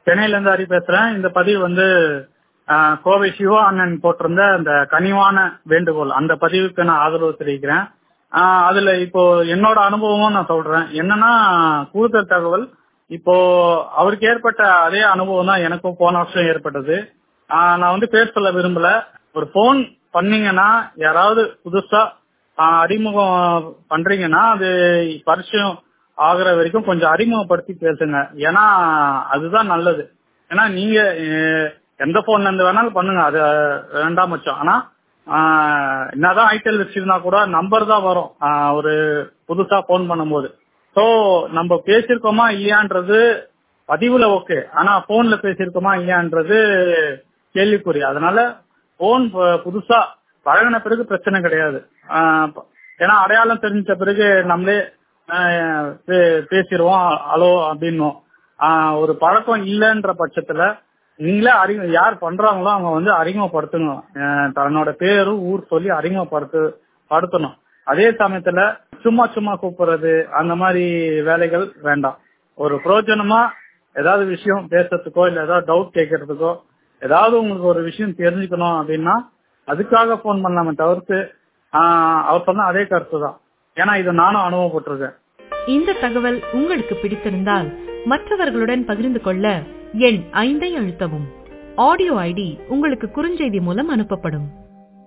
சென்னையில இருந்து ஹரி பேசுறேன் இந்த பதிவு வந்து ஆஹ், கோவை சிவா அண்ணன் போட்டிருந்த அந்த கனிவான வேண்டுகோள் அந்த பதிவுக்கு நான் ஆதரவு தெரிவிக்கிறேன் ஆஹ், அதுல இப்போ என்னோட அனுபவமும் நான் சொல்றேன் என்னன்னா கூடுதல் தகவல் இப்போ அவருக்கு ஏற்பட்ட அதே அனுபவம் தான் எனக்கும் போன வருஷம் ஏற்பட்டது ஆஹ், நான் வந்து பேர் சொல்ல விரும்பல ஒரு போன் பண்ணீங்கன்னா யாராவது புதுசா ஆஹ், அறிமுகம் பண்றீங்கன்னா அது பரிச்சயம் ஆகுற வரைக்கும் கொஞ்சம் அறிமுகப்படுத்தி பேசுங்க ஏன்னா அதுதான் நல்லது ஏன்னா நீங்க அஹ், எந்த போன்ல இருந்து வேணாலும் பண்ணுங்க அது வேண்டாம் மச்சம் ஆனா ஆஹ், என்னதான் ஐட்டல் வச்சிருந்தா கூட நம்பர் தான் வரும் ஆஹ், ஒரு புதுசா போன் பண்ணும்போது சோ நம்ம பேசியிருக்கோமா இல்லையான்றது பதிவுல ஓகே ஆனா போன்ல பேசியிருக்கோமா இல்லையான்றது கேள்விக்குறி அதனால போன் புதுசா பழகின பிறகு பிரச்சனை கிடையாது ஆஹ் ஏன்னா அடையாளம் தெரிஞ்ச பிறகு நம்மளே ஆஹ் பே- பேசிடுவோம் ஹலோ அப்படின்னும் ஆஹ் ஒரு பழக்கம் இல்லைன்ற பட்சத்துல நீங்களே அறிமுக யார் பண்றாங்களோ அவங்க வந்து அறிமுகப்படுத்தணும் ஆஹ் தன்னோட பேரும் ஊர் சொல்லி அறிமுகப்படுத்து படுத்தணும் அதே சமயத்துல சும்மா சும்மா கூப்பிடுறது அந்த மாதிரி வேலைகள் வேண்டாம் ஒரு பிரயோஜனமா ஏதாவது விஷயம் பேசுறதுக்கோ இல்ல ஏதாவது டவுட் கேட்கறதுக்கோ ஏதாவது உங்களுக்கு ஒரு விஷயம் தெரிஞ்சுக்கணும் அப்படின்னா அதுக்காக போன் பண்ணலாமே தவிர்த்து ஆஹ் அவர் சொன்ன அதே கருத்து தான் ஏன்னா இதை நானும் அனுபவப்பட்டிருக்கேன் இந்த தகவல் உங்களுக்கு பிடித்திருந்தால் மற்றவர்களுடன் பகிர்ந்து கொள்ள எண் ஐந்தை அழுத்தவும் ஆடியோ ஐடி உங்களுக்கு குறுஞ்செய்தி மூலம் அனுப்பப்படும்